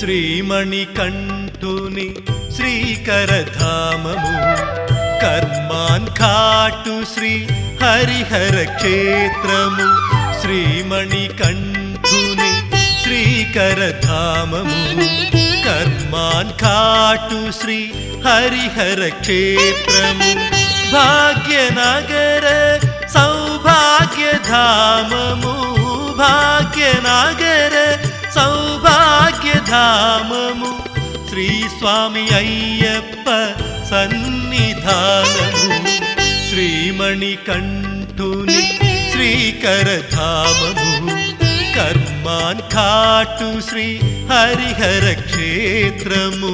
శ్రీమణికంఠుని శ్రీకరధామము కర్మాన్ కాటు శ్రీ హరిహర క్షేత్రము శ్రీమణికంఠుని శ్రీకరధామము కర్మాన్ కాటు శ్రీ హరిహర క్షేత్రము భాగ్యనగర సౌభాగ్యధామము భాగ్యనగర సౌభాగ్యధామము శ్రీ స్వామి అయ్యప్ప సన్నిధానము శ్రీమణికంఠుని శ్రీకరధామము కర్మాన్ కాటు శ్రీ హరిహర క్షేత్రము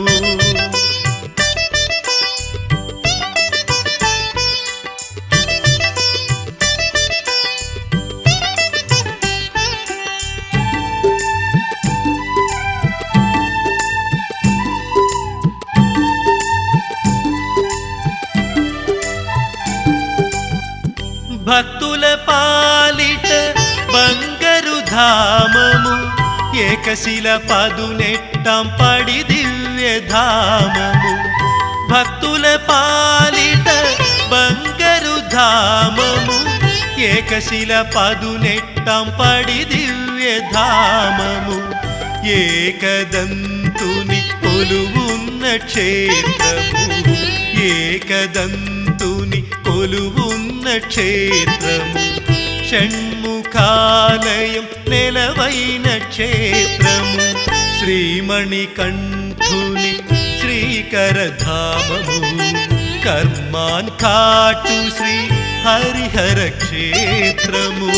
భక్తుల పాలిట బంగరు ధామము ఏకశిల పదునెట్టం పడి దివ్య ధామము భక్తుల పాలిట బంగరు ధామము ఏకశిల పదునెట్టం పడి దివ్య ధామము ఏకదంతుని కొలువున్న క్షేత్రము ఏకదంతుని కొలువున్న క్షేత్రము షణ్ముఖాలయం నెలవైన క్షేత్రము శ్రీమణికంఠుని శ్రీకరధామము కర్మాన్ కాటు శ్రీ హరిహర క్షేత్రము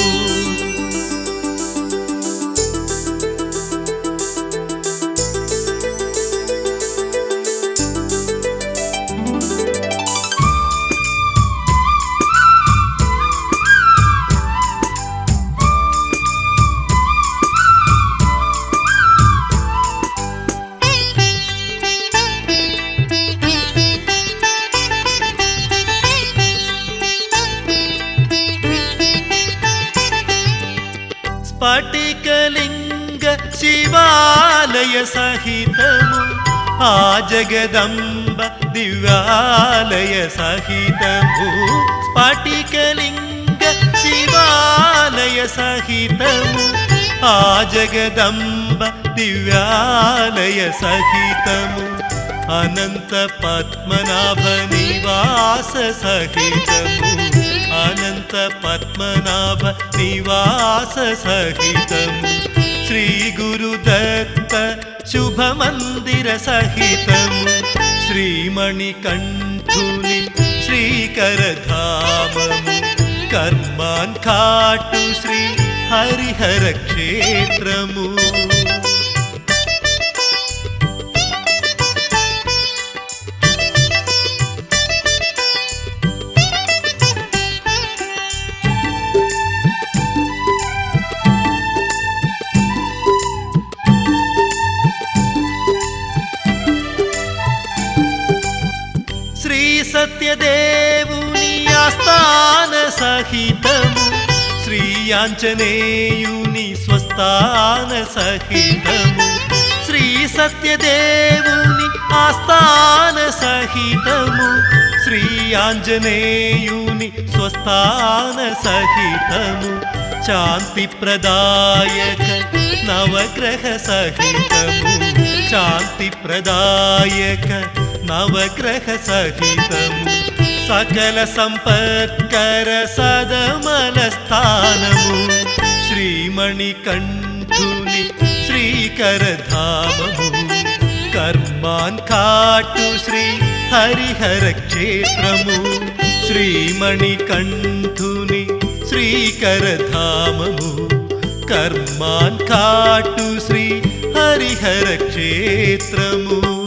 స్ఫటికలింగ శివాలయ సహితము ఆ జగదంబ దివ్యాలయ సహితము స్ఫటికలింగ శివాలయ సహితము ఆ జగదంబ దివ్యాలయ సహితము అనంత పద్మనాభ నివాస సహితము అనంత పద్మనాభ నివాస సహితము శ్రీ గురుదత్త శుభ మందిర సహితము శ్రీమణికంఠుని శ్రీకరధామము కర్మాన్ కాటు శ్రీ హరిహర క్షేత్రము శ్రీ సత్యదేవుని ఆస్థాన సహితము శ్రీ ఆంజనేయుని స్వస్థాన సహితము శ్రీ సత్యదేవుని ఆస్థాన సహితము శ్రీ ఆంజనేయుని స్వస్థాన సహితము శాంతి ప్రదాయక నవగ్రహ సహితము శాంతి ప్రదాయక నవగ్రహ సహితము సకల సంపత్కర సదమల స్థానము శ్రీమణికంఠుని శ్రీకరధామము కర్మాన్ కాటు శ్రీ హరిహర క్షేత్రము శ్రీమణికంఠుని శ్రీకరధామము కర్మాన్ కాటు శ్రీ హరిహర క్షేత్రము